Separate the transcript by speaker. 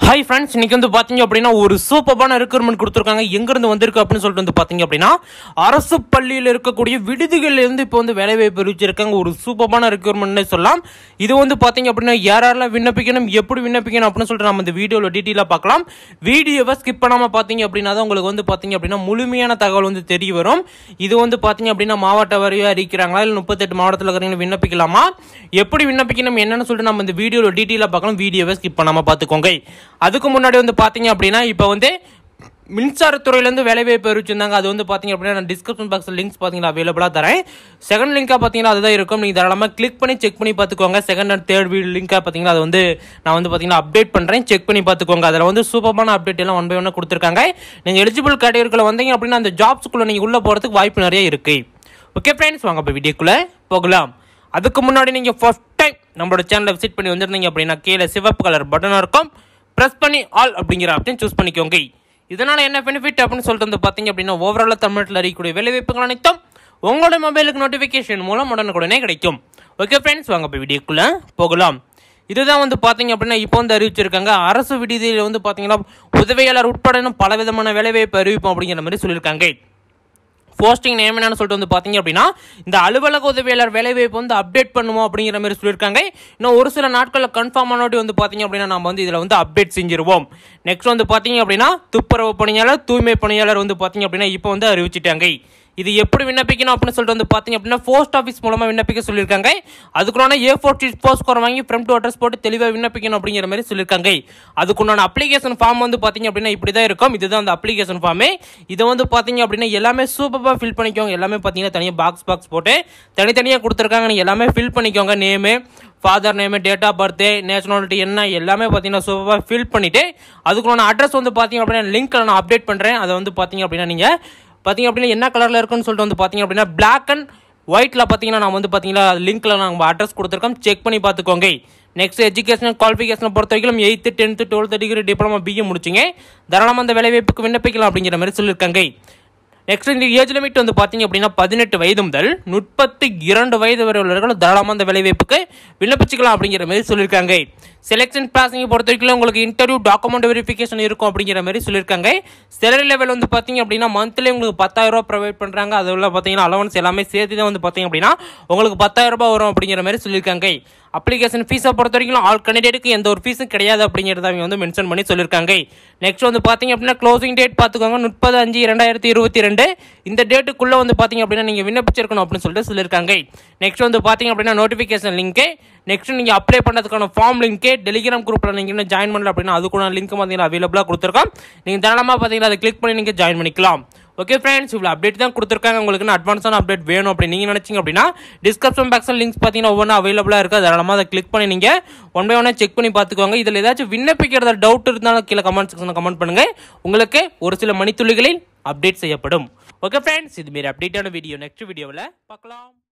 Speaker 1: hi friends இன்னைக்கு வந்து பார்த்தீங்க அப்படின்னா ஒரு சூப்பரான ரெக்ரூட்மெண்ட் கொடுத்துருக்காங்க எங்கேருந்து வந்திருக்கு அப்படின்னு சொல்லிட்டு வந்து பார்த்தீங்க அப்படின்னா அரசு பள்ளியில் இருக்கக்கூடிய விடுதிகள்ல இருந்து இப்போ வந்து வேலைவாய்ப்பு அறிவிச்சிருக்காங்க ஒரு சூப்பரான ரெக்ரூட்மெண்ட்னே சொல்லலாம் இது வந்து பார்த்தீங்க அப்படின்னா யார் யாரெல்லாம் விண்ணப்பிக்கணும் எப்படி விண்ணப்பிக்கணும் அப்படின்னு சொல்லிட்டு நம்ம இந்த வீடியோவில் டீட்டெயிலாக பார்க்கலாம் வீடியோவை ஸ்கிப் பண்ணாமல் பார்த்தீங்க அப்படின்னா தான் உங்களுக்கு வந்து பார்த்தீங்க அப்படின்னா முழுமையான தகவல் வந்து தெரிய வரும் இது வந்து பார்த்தீங்க அப்படின்னா மாவட்ட வாரியாக அறிவிக்கிறாங்களா இல்லை முப்பத்தெட்டு மாவட்டத்தில் இருக்கிறவங்க விண்ணப்பிக்கலாமா எப்படி விண்ணப்பிக்கணும் என்னன்னு சொல்லிட்டு நம்ம இந்த வீடியோவில் டீட்டெயிலாக பார்க்கலாம் வீடியோவை ஸ்கிப் பண்ணாமல் பார்த்துக்கோங்க அதுக்கு முன்னாடி வந்து பார்த்தீங்க அப்படின்னா இப்போ வந்து மின்சாரத்துறையிலேருந்து வேலைவாய்ப்பு அறிவிச்சிருந்தாங்க அது வந்து பார்த்தீங்க அப்படின்னா நான் டிஸ்கிரிப்ஷன் பாக்ஸில் லிங்க்ஸ் பார்த்தீங்கன்னா அவைலபிளாக தரேன் செகண்ட் லிங்காக பார்த்தீங்கன்னா அதுதான் இருக்கும் நீங்கள் தாராளமாக கிளிக் பண்ணி செக் பண்ணி பார்த்துக்கோங்க செகண்ட் அண்ட் தேர்ட் வீடு லிங்காக பார்த்தீங்கன்னா அது வந்து நான் வந்து பார்த்தீங்கன்னா அப்டேட் பண்ணுறேன் செக் பண்ணி பார்த்துக்கோங்க அதில் வந்து சூப்பரான அப்டேட் எல்லாம் ஒன் பை ஒன்று கொடுத்துருக்காங்க நீங்கள் எலிஜிபிள் கேட்டகரிக்குள்ள வந்தீங்க அப்படின்னா அந்த ஜாப்ஸ்க்குள்ளே நீங்கள் உள்ளே போகிறதுக்கு வாய்ப்பு நிறைய இருக்குது ஓகே ஃப்ரெண்ட்ஸ் வாங்க இப்போ வீடியோக்குள்ளே போகலாம் அதுக்கு முன்னாடி நீங்கள் ஃபர்ஸ்ட் டைம் நம்மளோட சேனலை விசிட் பண்ணி வந்திருந்தீங்க அப்படின்னா கீழே சிவப்பு கலர் பட்டன் இருக்கும் ப்ரெஸ் பண்ணி ஆல் அப்படிங்கிற ஆப்ஷன் சூஸ் பண்ணிக்கோங்க இதனால் என்ன பெனிஃபிட் அப்படின்னு சொல்லிட்டு வந்து பார்த்தீங்க அப்படின்னா ஓவராலாக தமிழ்நாட்டில் அறியக்கூடிய வேலைவாய்ப்புகள் அனைத்தும் உங்களோட மொபைலுக்கு நோட்டிஃபிகேஷன் மூலம் உடனுக்குடனே கிடைக்கும் ஓகே ஃப்ரெண்ட்ஸ் வாங்க இப்போ வீடியோக்குள்ளே போகலாம் இதுதான் வந்து பார்த்தீங்க அப்படின்னா இப்போ வந்து அறிவிச்சிருக்காங்க அரசு விடுதியில் வந்து பார்த்தீங்கன்னா உதவியாளர் உட்பட இன்னும் பல விதமான வேலைவாய்ப்பு அறிவிப்போம் அப்படிங்கிற மாதிரி சொல்லியிருக்காங்க போஸ்டிங் நேம் என்னன்னு சொல்லிட்டு வந்து பார்த்தீங்க அப்படின்னா இந்த அலுவலக உதவியாளர் வேலைவாய்ப்பு வந்து அப்டேட் பண்ணுவோம் அப்படிங்கிற மாதிரி சொல்லியிருக்காங்க இன்னும் ஒரு சில நாட்களில் கன்ஃபார்ம் ஆனோட்டி வந்து பார்த்தீங்க அப்படின்னா நம்ம வந்து இதில் வந்து அப்டேட் செஞ்சிருவோம் நெக்ஸ்ட் வந்து பார்த்தீங்க அப்படின்னா துப்புரவு பணியாளர் தூய்மை பணியாளர் வந்து பார்த்தீங்க அப்படின்னா இப்போ வந்து அறிவிச்சிட்டாங்க இது எப்படி விண்ணப்பிக்கணும் அப்படின்னு சொல்லிட்டு வந்து பார்த்தீங்க அப்படின்னா போஸ்ட் ஆஃபீஸ் மூலமாக விண்ணப்பிக்க சொல்லியிருக்காங்க அதுக்குள்ளான A four sheet post score வாங்கி ஃப்ரம் டு அட்ரஸ் போட்டு தெளிவாக விண்ணப்பிக்கணும் அப்படிங்கிற மாதிரி சொல்லியிருக்காங்க அதுக்குண்டான அப்ளிகேஷன் ஃபார்ம் வந்து பார்த்தீங்க அப்படின்னா இப்படி தான் இருக்கும் இதுதான் அந்த அப்ளிகேஷன் ஃபார்மே இதை வந்து பார்த்தீங்க அப்படின்னா எல்லாமே சூப்பராக ஃபில் பண்ணிக்கோங்க எல்லாமே பார்த்தீங்கன்னா தனியாக பாக்ஸ் பாக்ஸ் போட்டு தனித்தனியாக கொடுத்துருக்காங்க நீங்கள் எல்லாமே ஃபில் பண்ணிக்கோங்க name father name date of birthday nationality என்ன எல்லாமே பார்த்தீங்கன்னா சூப்பராக ஃபில் பண்ணிவிட்டு அதுக்குள்ள அட்ரஸ் வந்து பார்த்தீங்க அப்படின்னா லிங்க்கில் நான் அப்டேட் பண்ணுறேன் அதை வந்து பார்த்தீங்க அப்படின்னா நீங்கள் பார்த்தீங்க அப்படின்னா என்ன கலரில் இருக்குன்னு சொல்லிட்டு வந்து பார்த்தீங்க அப்படின்னா பிளாக் அண்ட் ஒயிட்டில் பார்த்தீங்கன்னா நான் வந்து பார்த்தீங்கன்னா லிங்க்கில் நாங்கள் அட்ரஸ் கொடுத்துருக்கோம் செக் பண்ணி பார்த்துக்கோங்க நெக்ஸ்ட் எஜுகேஷன் குவாலிஃபிகேஷனை பொறுத்த வரைக்கும் eighth tenth twelfth degree diploma BA முடிச்சிங்க தாராளமாக அந்த வேலைவாய்ப்புக்கு விண்ணப்பிக்கலாம் அப்படிங்கிற மாதிரி சொல்லியிருக்காங்க நெக்ஸ்ட் இந்த ஏஜ் லிமிட் வந்து பார்த்தீங்க அப்படின்னா பதினெட்டு வயது முதல் முப்பத்தி இரண்டு வயது வரை உள்ளவர்கள் தாராளமாக அந்த வேலைவாய்ப்புக்கு விண்ணப்பிச்சுக்கலாம் அப்படிங்கிற மாதிரி சொல்லியிருக்காங்க செலெக்ஷன் ப்ராசஸிங் பொறுத்த வரைக்கும் உங்களுக்கு இன்டர்வியூ டாக்குமெண்ட் வெரிஃபிகேஷன் இருக்கும் அப்படிங்கிற மாதிரி சொல்லியிருக்காங்க சேலரி லெவல் வந்து பார்த்தீங்க அப்படின்னா மந்த்லி உங்களுக்கு பத்தாயிரம் ரூபாய் ப்ரொவைட் பண்ணுறாங்க அதில் பார்த்தீங்கன்னா அலவன்ஸ் எல்லாமே சேர்த்து தான் வந்து பார்த்தீங்க அப்படின்னா உங்களுக்கு பத்தாயிரம் ரூபாய் வரும் அப்படிங்கிற மாதிரி சொல்லியிருக்காங்க அப்ளிகேஷன் ஃபீஸை பொறுத்த வரைக்கும் ஆல் கேண்டிடேட்டுக்கு எந்த ஒரு ஃபீஸும் கிடையாது அப்படிங்கிறத அவங்க வந்து மென்ஷன் பண்ணி சொல்லியிருக்காங்க நெக்ஸ்ட் வந்து பார்த்தீங்க அப்படின்னா க்ளோசிங் டேட் பார்த்துக்கோங்க முப்பது அஞ்சு ரெண்டாயிரத்தி இருபத்தி ரெண்டு இந்த டேட்டுக்குள்ளே வந்து பார்த்தீங்க அப்படின்னா நீங்கள் விண்ணப்பிச்சிருக்கணும் அப்படின்னு சொல்லிட்டு சொல்லியிருக்காங்க நெக்ஸ்ட் வந்து பார்த்தீங்க அப்படின்னா நோட்டிஃபிகேஷன் லிங்க்கு நெக்ஸ்ட் நீங்கள் அப்ளை பண்ணுறதுக்கான ஃபார்ம் லிங்க்கு டெலிகிராம் குரூப்பில் நீங்கள் இன்னும் ஜாயின் பண்ணல அப்படின்னா அதுக்குள்ள லிங்க் பார்த்தீங்கன்னா அவைலபிளாக கொடுத்துருக்கோம் நீங்கள் தாராளமாக பார்த்தீங்கன்னா அதை கிளிக் பண்ணி நீங்கள் ஜாயின் பண்ணிக்கலாம் ஓகே ஃப்ரெண்ட்ஸ் இவ்வளோ அப்டேட் தான் கொடுத்துருக்காங்க உங்களுக்கு அட்வான்ஸான அப்டேட் வேணும் அப்படி நீங்கள் நினச்சிங்க அப்படின்னா டிஸ்கிரிப்ஷன் பாக்ஸில் லிங்க்ஸ் பார்த்தீங்கன்னா ஒவ்வொன்றும் அவைலபிளாக இருக்குது தாராளமாக அதை கிளிக் பண்ணி நீங்கள் ஒன் பை ஒன்னாக செக் பண்ணி பார்த்துக்கோங்க இதில் ஏதாச்சும் விண்ணப்பிக்கிறத டவுட் இருந்தாலும் கீழே கமெண்ட் செக்ஷனில் கமெண்ட் பண்ணுங்கள் உங்களுக்கு ஒரு சில மணித்துளிகளில் அப்டேட் செய்யப்படும் ஓகே ஃப்ரெண்ட்ஸ் இதுமாரி அப்டேட்டான வீடியோ நெக்ஸ்ட் வீடியோவில் பார்க்கலாம்